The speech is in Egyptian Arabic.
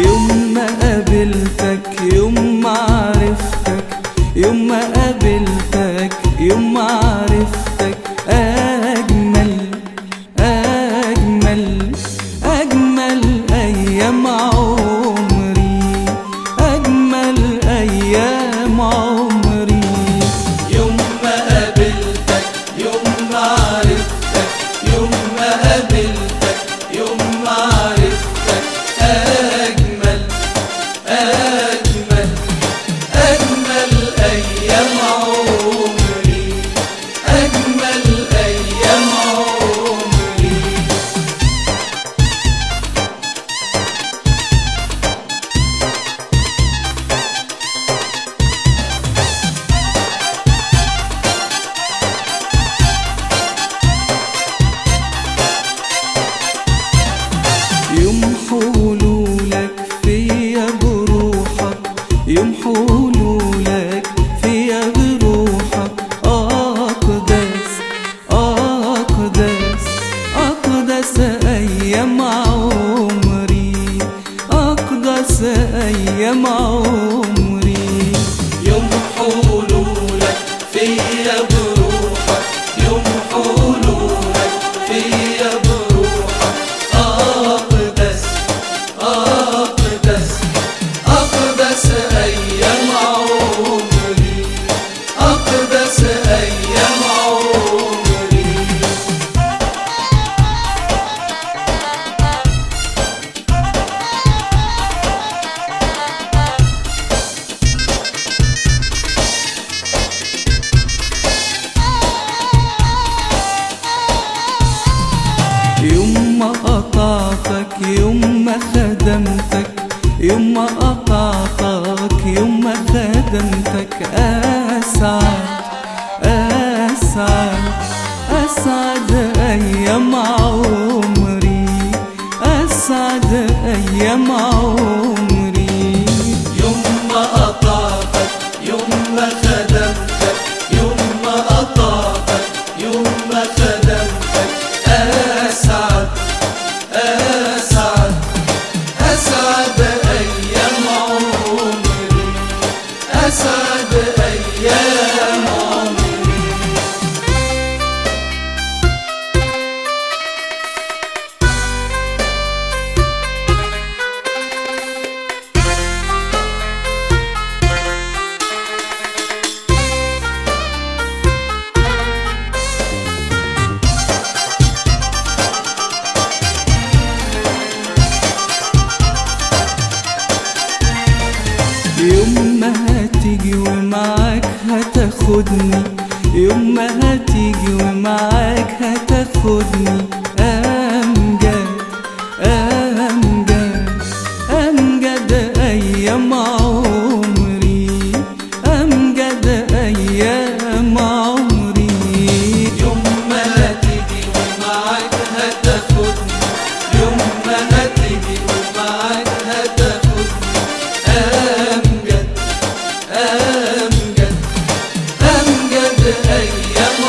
يوم ما قابلتك يوم ما عرفتك يوم ما قابلتك يوم ما عرفتك أجمل أجمل أجمل أيام عمري أجمل أيام عمري يوم ما قابلتك يوم ما عرفتك يوم ما قابلتك يوم ما عرفتك أجمل أجمل أجمل أيام عمري أجمل أيام عمري يوم حلولك فيا بروحك يوم حلولك فيا بروحك أقدس أقدس أقدس أيام عمري أقدس أيام عمري يوم حلولك فيا بروحك يوم حلولك فيا بروحك أقدس أقدس أقدس أيام عمري أقدس أيام عمري يوم ما قطعتك يوم ما خدمتك يوم ما قطعتك يوم ما خدمتك أسعد أسعد أسعد أيام عمري أسعد أيام عمري يوم ما قطعتك يوم ما خدمتك يوم ما قطعتك يوم ما خدمتك أسعد أسعد أسعد أيام عمري أسعد أيام عمري يوم ما هتيجي ومعاك هتاخدني يوم ما هتيجي ومعاك هتاخدني أمجد أمجد أمجد أيام عمري أمجد أيام عمري يوم ما هتيجي ومعاك هتاخدني يوم ما هتيجي ومعاك هتاخدني أمجد أمجد أمجد أيام